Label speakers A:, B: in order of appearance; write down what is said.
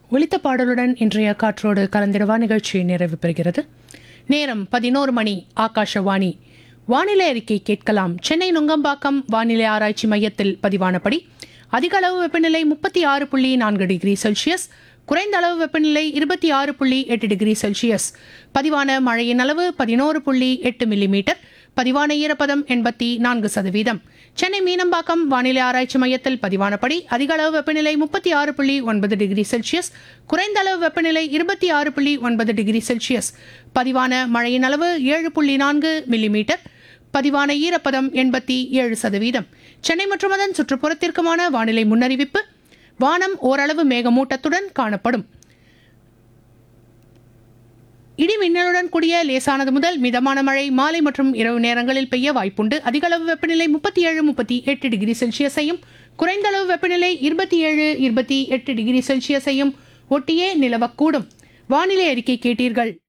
A: ஒலித்த பாடலுடன் இன்றைய காற்றோடு கலந்திடவா நிகழ்ச்சி நிறைவு பெறுகிறது நேரம் பதினோரு மணி ஆகாஷவாணி வானிலை அறிக்கை கேட்கலாம் சென்னை நுங்கம்பாக்கம் வானிலை ஆராய்ச்சி மையத்தில் பதிவானபடி அதிக அளவு வெப்பநிலை முப்பத்தி ஆறு புள்ளி நான்கு டிகிரி செல்சியஸ் குறைந்த அளவு வெப்பநிலை இருபத்தி ஆறு புள்ளி எட்டு டிகிரி செல்சியஸ் பதிவான மழையின் அளவு பதினோரு புள்ளி எட்டு மில்லிமீட்டர் பதிவான ஈரப்பதம் எண்பத்தி நான்கு சதவீதம் சென்னை மீனம்பாக்கம் வானிலை ஆராய்ச்சி மையத்தில் பதிவானபடி அதிக அளவு வெப்பநிலை முப்பத்தி ஆறு புள்ளி ஒன்பது டிகிரி செல்சியஸ் குறைந்த அளவு வெப்பநிலை இருபத்தி ஆறு புள்ளி ஒன்பது டிகிரி செல்சியஸ் பதிவான மழையின் அளவு ஏழு புள்ளி நான்கு மில்லிமீட்டர் பதிவான ஈரப்பதம் எண்பத்தி ஏழு சதவீதம் சென்னை மற்றும் அதன் சுற்றுப்புறத்திற்குமான வானிலை முன்னறிவிப்பு வானம் ஓரளவு மேகமூட்டத்துடன் காணப்படும் இடி மின்னலுடன் கூடிய லேசானது முதல் மிதமான மழை மாலை மற்றும் இரவு நேரங்களில் பெய்ய வாய்ப்புண்டு அதிக அளவு வெப்பநிலை முப்பத்தி ஏழு முப்பத்தி எட்டு டிகிரி செல்சியஸையும் குறைந்த அளவு வெப்பநிலை இருபத்தி ஏழு இருபத்தி எட்டு டிகிரி செல்சியஸையும் ஒட்டியே நிலவக்கூடும் வானிலை அறிக்கை கேட்டீர்கள்